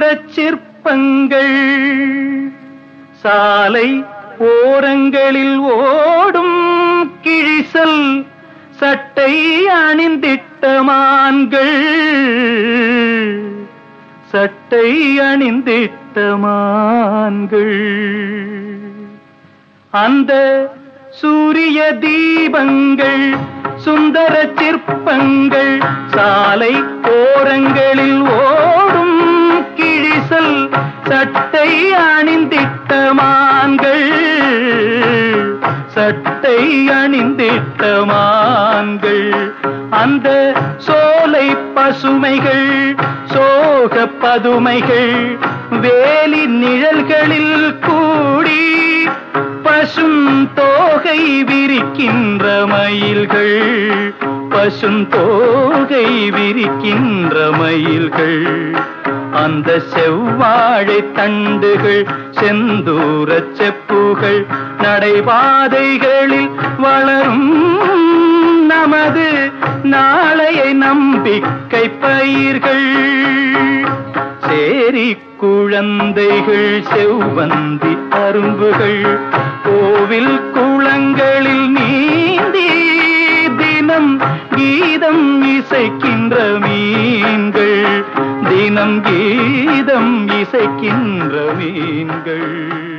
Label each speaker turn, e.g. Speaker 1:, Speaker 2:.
Speaker 1: சுந்தரச் சிற்பங்கள் சாலை ஓரங்களில் ஓடும் கிழிசல் சட்டை அணிந்திட்ட மான்கள் சட்டை அணிந்திட்ட மான்கள் அந்த சூரிய தீபங்கள் சுந்தர சிற்பங்கள் சாலை ஓரங்களில் ஓடும் கிழிசல் சட்டை அணிந்திட்ட மான்கள் சட்டை அணிந்திட்ட மான்கள் அந்த சோலை பசுமைகள் சோக பதுமைகள் வேலி நிழல்களில் கூடி பசும் தோகை விரிக்கின்ற மயில்கள் பசும் தோகை விரிக்கின்ற மயில்கள் அந்த செவ்வாழை தண்டுகள் செந்தூர செப்புகள் நடைபாதைகளில் வளரும் நமது நாளைய நம்பிக்கை பயிர்கள் சேரி குழந்தைகள் செவ்வந்தி அரும்புகள் கோவில் குளங்களில் நீந்தி தினம் கீதம் இசைக்கின்ற மீன்கள் தினம் கீதம் இசைக்கின்ற மீன்கள்